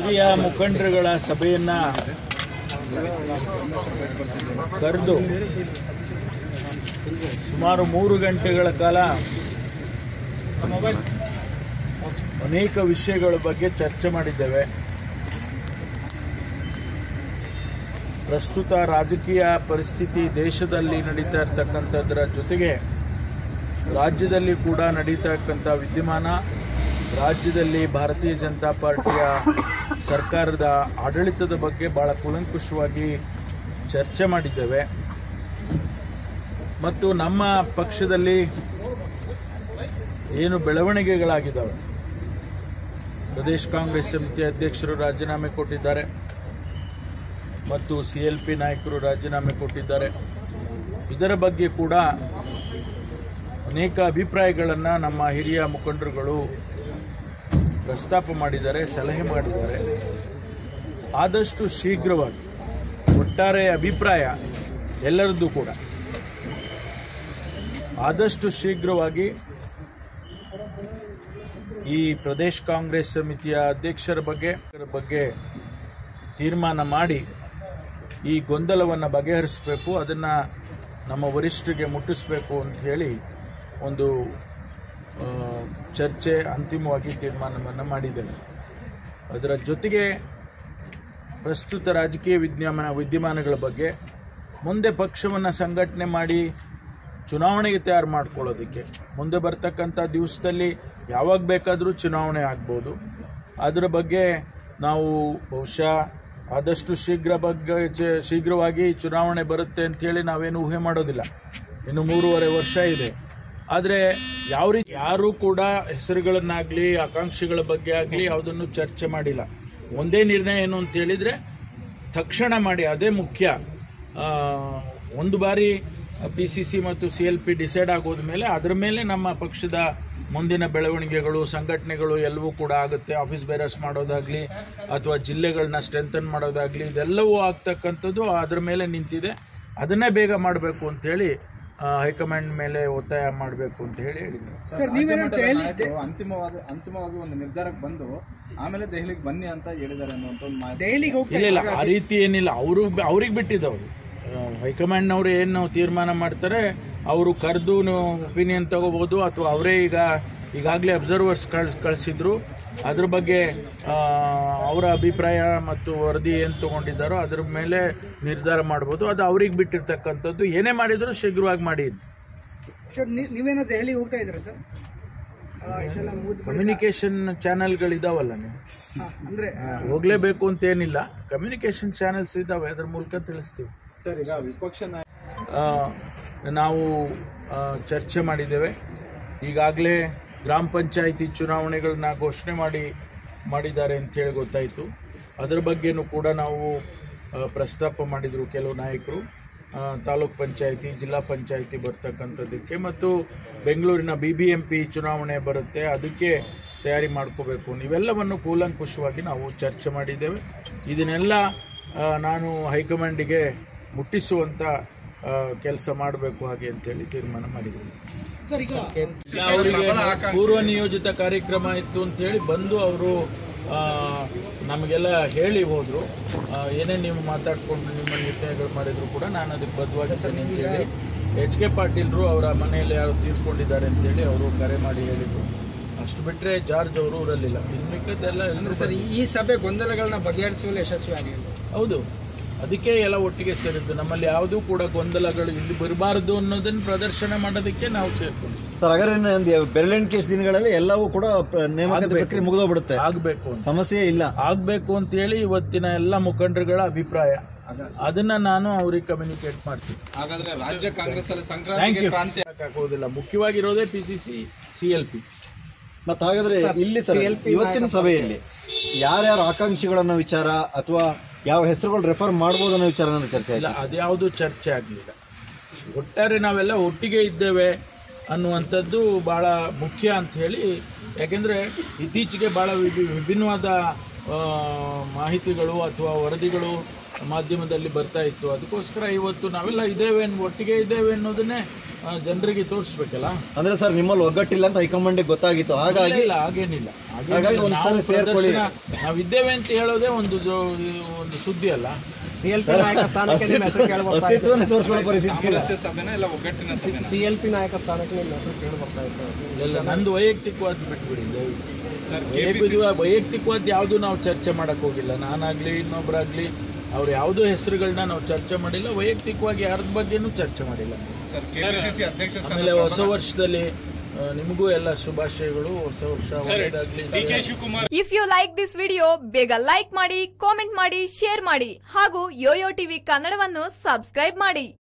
ಹಿರಿಯ ಮುಖಂಡರುಗಳ ಸಭೆಯನ್ನ ಕರೆದು ಸುಮಾರು ಮೂರು ಗಂಟೆಗಳ ಕಾಲ ಅನೇಕ ವಿಷಯಗಳ ಬಗ್ಗೆ ಚರ್ಚೆ ಮಾಡಿದ್ದೇವೆ ಪ್ರಸ್ತುತ ರಾಜಕೀಯ ಪರಿಸ್ಥಿತಿ ದೇಶದಲ್ಲಿ ನಡೀತಾ ಇರ್ತಕ್ಕಂಥದ್ರ ಜೊತೆಗೆ ರಾಜ್ಯದಲ್ಲಿ ಕೂಡ ನಡೀತಾ ಇರ್ತಕ್ಕಂಥ ವಿದ್ಯಮಾನ ರಾಜ್ಯದಲ್ಲಿ ಭಾರತೀಯ ಜನತಾ ಪಾರ್ಟಿಯ ಸರ್ಕಾರದ ಆಡಳಿತದ ಬಗ್ಗೆ ಬಹಳ ಕೂಲಂಕುಷವಾಗಿ ಚರ್ಚೆ ಮಾಡಿದ್ದೇವೆ ಮತ್ತು ನಮ್ಮ ಪಕ್ಷದಲ್ಲಿ ಏನು ಬೆಳವಣಿಗೆಗಳಾಗಿದ್ದಾವೆ ಪ್ರದೇಶ ಕಾಂಗ್ರೆಸ್ ಸಮಿತಿ ಅಧ್ಯಕ್ಷರು ರಾಜೀನಾಮೆ ಕೊಟ್ಟಿದ್ದಾರೆ ಮತ್ತು ಸಿ ಎಲ್ ಪಿ ನಾಯಕರು ರಾಜೀನಾಮೆ ಕೊಟ್ಟಿದ್ದಾರೆ ಇದರ ಬಗ್ಗೆ ಕೂಡ ಅನೇಕ ಅಭಿಪ್ರಾಯಗಳನ್ನು ನಮ್ಮ ಹಿರಿಯ ಮುಖಂಡರುಗಳು ಪ್ರಸ್ತಾಪ ಮಾಡಿದ್ದಾರೆ ಸಲಹೆ ಮಾಡಿದ್ದಾರೆ ಆದಷ್ಟು ಶೀಘ್ರವಾಗಿ ಒಟ್ಟಾರೆ ಅಭಿಪ್ರಾಯ ಎಲ್ಲರದ್ದು ಕೂಡ ಆದಷ್ಟು ಶೀಘ್ರವಾಗಿ ಈ ಪ್ರದೇಶ ಕಾಂಗ್ರೆಸ್ ಸಮಿತಿಯ ಅಧ್ಯಕ್ಷರ ಬಗ್ಗೆ ಬಗ್ಗೆ ತೀರ್ಮಾನ ಮಾಡಿ ಈ ಗೊಂದಲವನ್ನು ಬಗೆಹರಿಸಬೇಕು ಅದನ್ನು ನಮ್ಮ ವರಿಷ್ಠರಿಗೆ ಮುಟ್ಟಿಸಬೇಕು ಅಂತ ಹೇಳಿ ಒಂದು ಆ, ಚರ್ಚೆ ಅಂತಿಮವಾಗಿ ತೀರ್ಮಾನವನ್ನು ಮಾಡಿದ್ದೇವೆ ಅದರ ಜೊತೆಗೆ ಪ್ರಸ್ತುತ ರಾಜಕೀಯ ವಿದ್ಯಮಾನ ವಿದ್ಯಮಾನಗಳ ಬಗ್ಗೆ ಮುಂದೆ ಪಕ್ಷವನ್ನು ಸಂಘಟನೆ ಮಾಡಿ ಚುನಾವಣೆಗೆ ತಯಾರು ಮಾಡ್ಕೊಳ್ಳೋದಕ್ಕೆ ಮುಂದೆ ಬರ್ತಕ್ಕಂಥ ದಿವಸದಲ್ಲಿ ಯಾವಾಗ ಬೇಕಾದರೂ ಚುನಾವಣೆ ಆಗ್ಬೋದು ಅದರ ಬಗ್ಗೆ ನಾವು ಬಹುಶಃ ಆದಷ್ಟು ಶೀಘ್ರ ಬಗ್ಗೆ ಚ- ಶೀಘ್ರವಾಗಿ ಚುನಾವಣೆ ಬರುತ್ತೆ ಅಂತೇಳಿ ನಾವೇನು ಊಹೆ ಮಾಡೋದಿಲ್ಲ ಇನ್ನು ಮೂರುವರೆ ವರ್ಷ ಇದೆ ಆದರೆ ಯಾವ ರೀತಿ ಯಾರೂ ಕೂಡ ಹೆಸರುಗಳನ್ನಾಗಲಿ ಆಕಾಂಕ್ಷಿಗಳ ಬಗ್ಗೆ ಆಗಲಿ ಯಾವುದನ್ನು ಚರ್ಚೆ ಮಾಡಿಲ್ಲ ಒಂದೇ ನಿರ್ಣಯ ಏನು ಅಂತ ಹೇಳಿದರೆ ತಕ್ಷಣ ಮಾಡಿ ಅದೇ ಮುಖ್ಯ ಆ, ಒಂದು ಬಾರಿ ಪಿ ಸಿ ಸಿ ಮತ್ತು ಸಿ ಎಲ್ ಪಿ ಡಿಸೈಡ್ ಆಗೋದ ಮೇಲೆ ಅದರ ಮೇಲೆ ನಮ್ಮ ಪಕ್ಷದ ಮುಂದಿನ ಬೆಳವಣಿಗೆಗಳು ಸಂಘಟನೆಗಳು ಎಲ್ಲವೂ ಕೂಡ ಆಗುತ್ತೆ ಆಫೀಸ್ ಬೇರಸ್ ಮಾಡೋದಾಗ್ಲಿ ಅಥವಾ ಜಿಲ್ಲೆಗಳನ್ನ ಸ್ಟ್ರೆಂಥನ್ ಮಾಡೋದಾಗ್ಲಿ ಇದೆಲ್ಲವೂ ಆಗ್ತಕ್ಕಂಥದ್ದು ಅದರ ಮೇಲೆ ನಿಂತಿದೆ ಅದನ್ನೇ ಬೇಗ ಮಾಡಬೇಕು ಅಂತೇಳಿ ಆ, ಹೈಕಮಾಂಡ್ ಮೇಲೆ ಒತ್ತಾಯ ಮಾಡಬೇಕು ಅಂತ ಹೇಳಿ ಹೇಳಿದ್ರು ಸರ್ ನೀವೇನೋ ದೆಹಲಿ ಅಂತಿಮವಾದ ಅಂತಿಮವಾಗಿ ಒಂದು ನಿರ್ಧಾರಕ್ಕೆ ಬಂದು ಆಮೇಲೆ ದೆಹಲಿಗೆ ಬನ್ನಿ ಅಂತ ಹೇಳಿದ್ದಾರೆ ಅನ್ನುವಂಥ ಒಂದು ಮಾಹಿತಿ ದೆಹಲಿಗೆ ಹೋಗ್ತಾ ಇಲ್ಲ ಇಲ್ಲ ಆ ರೀತಿ ಏನಿಲ್ಲ ಅವರು ಅವ್ರಿಗೆ ಬಿಟ್ಟಿದ್ದವರು ಹೈಕಮಾಂಡ್ನವರು ಏನು ತೀರ್ಮಾನ ಮಾಡ್ತಾರೆ ಅವರು ಕರೆದು ಒಪಿನಿಯನ್ ತಗೋಬಹುದು ಅಥವಾ ಅವರೇ ಈಗ ಈಗಾಗಲೇ ಅಬ್ಸರ್ವರ್ಸ್ ಕಳ್ಸ್ ಕಳಿಸಿದ್ರು ಅದ್ರ ಬಗ್ಗೆ ಆ, ಅವರ ಅಭಿಪ್ರಾಯ ಮತ್ತು ವರದಿ ಏನು ತಗೊಂಡಿದ್ದಾರೋ ಅದ್ರ ಮೇಲೆ ನಿರ್ಧಾರ ಮಾಡ್ಬೋದು ಅದು ಅವ್ರಿಗೆ ಬಿಟ್ಟಿರ್ತಕ್ಕಂಥದ್ದು ಏನೇ ಮಾಡಿದ್ರು ಶೀಘ್ರವಾಗಿ ಮಾಡಿ ಸರ್ ನೀ- ನೀವೇನೋ ದೆಹಲಿಗೆ ಹೋಗ್ತಾ ಇದ್ದೀರಾ ಸರ್ ಆ, ಇದೆಲ್ಲ ಮುಗ್ದು ಕಮ್ಯುನಿಕೇಶನ್ ಚಾನೆಲ್ಗಳಿದಾವಲ್ಲ ನೀವು ಹಾ, ಅಂದ್ರೆ ಹೋಗ್ಲೇಬೇಕು ಅಂತ ಏನಿಲ್ಲ ಕಮ್ಯುನಿಕೇಶನ್ ಚಾನೆಲ್ಸ್ ಇದಾವೆ ಅದ್ರ ಮೂಲಕ ತಿಳಿಸ್ತೀವಿ ಸರ್ ಈಗ ವಿಪಕ್ಷ ನಾಯಕ ಆ, ನಾವು ಆ, ಚರ್ಚೆ ಮಾಡಿದ್ದೇವೆ ಈಗಾಗಲೇ ಗ್ರಾಮ ಪಂಚಾಯಿತಿ ಚುನಾವಣೆಗಳನ್ನ ಘೋಷಣೆ ಮಾಡಿ ಮಾಡಿದ್ದಾರೆ ಅಂತೇಳಿ ಗೊತ್ತಾಯಿತು ಅದರ ಬಗ್ಗೆನೂ ಕೂಡ ನಾವು ಆ, ಪ್ರಸ್ತಾಪ ಮಾಡಿದರು ಕೆಲವು ನಾಯಕರು ಆ, ತಾಲೂಕ್ ಪಂಚಾಯಿತಿ ಜಿಲ್ಲಾ ಪಂಚಾಯಿತಿ ಬರ್ತಕ್ಕಂಥದ್ದಕ್ಕೆ ಮತ್ತು ಬೆಂಗಳೂರಿನ ಬಿ ಬಿ ಎಂ ಪಿ ಚುನಾವಣೆ ಬರುತ್ತೆ ಅದಕ್ಕೆ ತಯಾರಿ ಮಾಡ್ಕೋಬೇಕು ಇವೆಲ್ಲವನ್ನು ಕೂಲಂಕುಷವಾಗಿ ನಾವು ಚರ್ಚೆ ಮಾಡಿದ್ದೇವೆ ಇದನ್ನೆಲ್ಲ ಆ, ನಾನು ಹೈಕಮಾಂಡಿಗೆ ಮುಟ್ಟಿಸುವಂತ ಕೆಲಸ ಮಾಡಬೇಕು ಹಾಗೆ ಅಂತೇಳಿ ತೀರ್ಮಾನ ಮಾಡಿದ್ದೀನಿ ಸರ್ ಈಗ ಅವರಿಗೆ ಪೂರ್ವ ನಿಯೋಜಿತ ಕಾರ್ಯಕ್ರಮ ಇತ್ತು ಅಂತ ಹೇಳಿ ಬಂದು ಅವರು ನಮಗೆಲ್ಲ ಹೇಳಿ ಹೋದ್ರು ಆ, ಏನೇ ನೀವು ಮಾತಾಡ್ಕೊಂಡು ನಿಮ್ಮ ನಿರ್ಣಯಗಳು ಮಾಡಿದ್ರು ಕೂಡ ನಾನು ಅದಕ್ಕೆ ಬದ್ಧವಾಗಿದ್ದೇನೆ ಅಂತ ಹೇಳಿ ಎಚ್ ಕೆ ಪಾಟೀಲ್ರು ಅವರ ಮನೆಯಲ್ಲಿ ಯಾರು ತೀರ್ಕೊಂಡಿದ್ದಾರೆ ಅಂತೇಳಿ ಅವರು ಕರೆ ಮಾಡಿ ಹೇಳಿದ್ರು ಅಷ್ಟು ಬಿಟ್ರೆ ಜಾರ್ಜ್ ಅವರು ಊರಲ್ಲಿಲ್ಲ ಇನ್ನು ಮಿಕ್ಕದ್ದೆಲ್ಲ ಎಲ್ರೂ ಸರ್ ಈ ಸಭೆ ಗೊಂದಲಗಳನ್ನ ಬಗೆಹರಿಸುವಲ್ಲಿ ಯಶಸ್ವಿ ಆಗಿಲ್ಲ ಹೌದು ಅದಕ್ಕೆ ಎಲ್ಲ ಒಟ್ಟಿಗೆ ಸೇರಿದ್ದು ನಮ್ಮಲ್ಲಿ ಯಾವುದೂ ಕೂಡ ಗೊಂದಲಗಳು ಇಲ್ಲಿ ಬರಬಾರದು ಅನ್ನೋದನ್ನ ಪ್ರದರ್ಶನ ಮಾಡೋದಕ್ಕೆ ನಾವು ಸೇರ್ಕೊಂಡು ಸರ್ ಹಾಗಾದ್ರೆ ಇನ್ನು ಒಂದು ಬೆರಳೆಣಿಕೆ ದಿನಗಳಲ್ಲಿ ಎಲ್ಲವೂ ಕೂಡ ಪ್ರ- ನೇಮಕಾತಿ ಪ್ರಕ್ರಿಯೆ ಮುಗಿದೋಗ್ಬಿಡುತ್ತೆ ಆಗ್ಬೇಕು ಅಂತ ಸಮಸ್ಯೆ ಇಲ್ಲ ಆಗ್ಬೇಕು ಅಂತ ಹೇಳಿ ಇವತ್ತಿನ ಎಲ್ಲ ಮುಖಂಡರುಗಳ ಅಭಿಪ್ರಾಯ ಅದನ್ನ ನಾನು ಅವ್ರಿಗೆ ಕಮ್ಯುನಿಕೇಟ್ ಮಾಡ್ತೀನಿ ಹಾಗಾದ್ರೆ ರಾಜ್ಯ ಕಾಂಗ್ರೆಸ್ ಅಲ್ಲಿ ಥ್ಯಾಂಕ್ ಸಂಕ್ರಾಂತಿಗೆ ಯು ಕ್ರಾಂತಿ ಹಾಕೋದಿಲ್ಲ ಮುಖ್ಯವಾಗಿರೋದೇ P C C C L P ಮತ್ತೆ ಹಾಗಾದ್ರೆ ಇಲ್ಲಿ ಸರ್ ಇವತ್ತಿನ ಸಭೆಯಲ್ಲಿ ಯಾರ್ಯಾರ ಆಕಾಂಕ್ಷಿಗಳನ್ನ ವಿಚಾರ ಅಥವಾ ಯಾವ ಹೆಸರುಗಳು ರೆಫರ್ ಮಾಡ್ಬೋದು ಅನ್ನೋ ವಿಚಾರ ಏನಾದ್ರು ಚರ್ಚೆ ಇಲ್ಲ ಆಯ್ತಾ ಅದ್ಯಾವುದು ಚರ್ಚೆ ಆಗಲಿಲ್ಲ ಒಟ್ಟಾರೆ ನಾವೆಲ್ಲ ಒಟ್ಟಿಗೆ ಇದ್ದೇವೆ ಅನ್ನುವಂಥದ್ದು ಬಹಳ ಮುಖ್ಯ ಅಂತ ಹೇಳಿ ಯಾಕೆಂದ್ರೆ ಇತ್ತೀಚೆಗೆ ಬಹಳ ವಿಭಿ- ವಿಭಿನ್ನವಾದ ಆ, ಮಾಹಿತಿಗಳು ಅಥವಾ ವರದಿಗಳು ಮಾಧ್ಯಮದಲ್ಲಿ ಬರ್ತಾ ಇತ್ತು ಅದಕ್ಕೋಸ್ಕರ ಇವತ್ತು ನಾವೆಲ್ಲ ಇದ್ದೇವೆ ಅನ್- ಒಟ್ಟಿಗೆ ಇದ್ದೇವೆ ಅನ್ನೋದನ್ನೇ ಆ, ಜನರಿಗೆ ತೋರಿಸ್ಬೇಕಲ್ಲ ಅಂದ್ರೆ ಸರ್ ನಿಮ್ಮಲ್ಲಿ ಒಗ್ಗಟ್ಟಿಲ್ಲ ಅಂತ ಹೈಕಮಾಂಡ್ ಗೊತ್ತಾಗಿತ್ತು ಹಾಗಾಗಿ ಇಲ್ಲ ಹಾಗೇನಿಲ್ಲ ಹಾಗೇನಿಲ್ಲ. ಹಾಗಾಗಿ ಒಂದ್ ನಾವು ಸಾರಿ ಸೇರ್ಕೊಳ್ಳಿ. ಪ್ರದರ್ಶನ- ನಾವಿದ್ದೇವೆ ಅಂತ ಹೇಳೋದೇ ಒಂದು ಜೊ- ಒಂದು ಸುದ್ದಿ ಅಲ್ಲ ಸಿಎಲ್ಪಿ ನಾಯಕ ಸ್ಥಾನಕ್ಕೆ ನಿಮ್ಮ ಹೆಸರು ಕೇಳಿ ಬರ್ತಾ ಇತ್ತು ಅಸ್ತಿತ್ವನೇ ತೋರಿಸ್ಕೊಳ್ಳೋ ಪರಿಸ್ಥಿತಿ ಇಲ್ಲ. ಸಾಮರಸ್ಯ ಸಭೆನ ಇಲ್ಲ ಒಗ್ಗಟ್ಟಿನ ಸಭೆನ ಸಿಎಲ್ಪಿ ನಾಯಕ ಸ್ಥಾನಕ್ಕೆ ನಿಮ್ಮ ಹೆಸರು ಕೇಳಿ ಬರ್ತಾ ಇತ್ತು ಎಲ್ಲ ನಂದು ವೈಯಕ್ತಿಕವಾದ ಬಿಟ್ಬಿಡಿ ದಯವಿಟ್ಟು. ಸರ್ ವೈಯಕ್ತಿಕ- ವೈಯಕ್ತಿಕವಾದ ಯಾವುದು ನಾವು ಚರ್ಚೆ ಮಾಡಕ್ ಹೋಗಿಲ್ಲ ನಾನಾಗ್ಲಿ ಇನ್ನೊಬ್ರಾಗ್ಲಿ ಅವ್ರ ಯಾವುದೋ ಹೆಸರುಗಳನ್ನ ನಾವು ಚರ್ಚೆ ಮಾಡಿಲ್ಲ ವೈಯಕ್ತಿಕವಾಗಿ ಯಾರದ ಬಗ್ಗೆನೂ ಚರ್ಚೆ ಮಾಡಿಲ್ಲ ಸರ್ ಕೆಪಿಸಿಸಿ ಅಧ್ಯಕ್ಷ ಸ್ಥಾನ ಆಮೇಲೆ ಹೊಸ ವರ್ಷದಲ್ಲಿ ಆ, ನಿಮಗೂ ಎಲ್ಲ ಶುಭಾಶಯಗಳು ಹೊಸ ವರ್ಷ ಒಳ್ಳೆಯದಾಗ್ಲಿ if you like this video ಬೇಗ ಲೈಕ್ ಮಾಡಿ ಕಾಮೆಂಟ್ ಮಾಡಿ ಶೇರ್ ಮಾಡಿ ಹಾಗೂ ಯೋಯೋ ಟಿವಿ ಕನ್ನಡವನ್ನು ಸಬ್ಸ್ಕ್ರೈಬ್ ಮಾಡಿ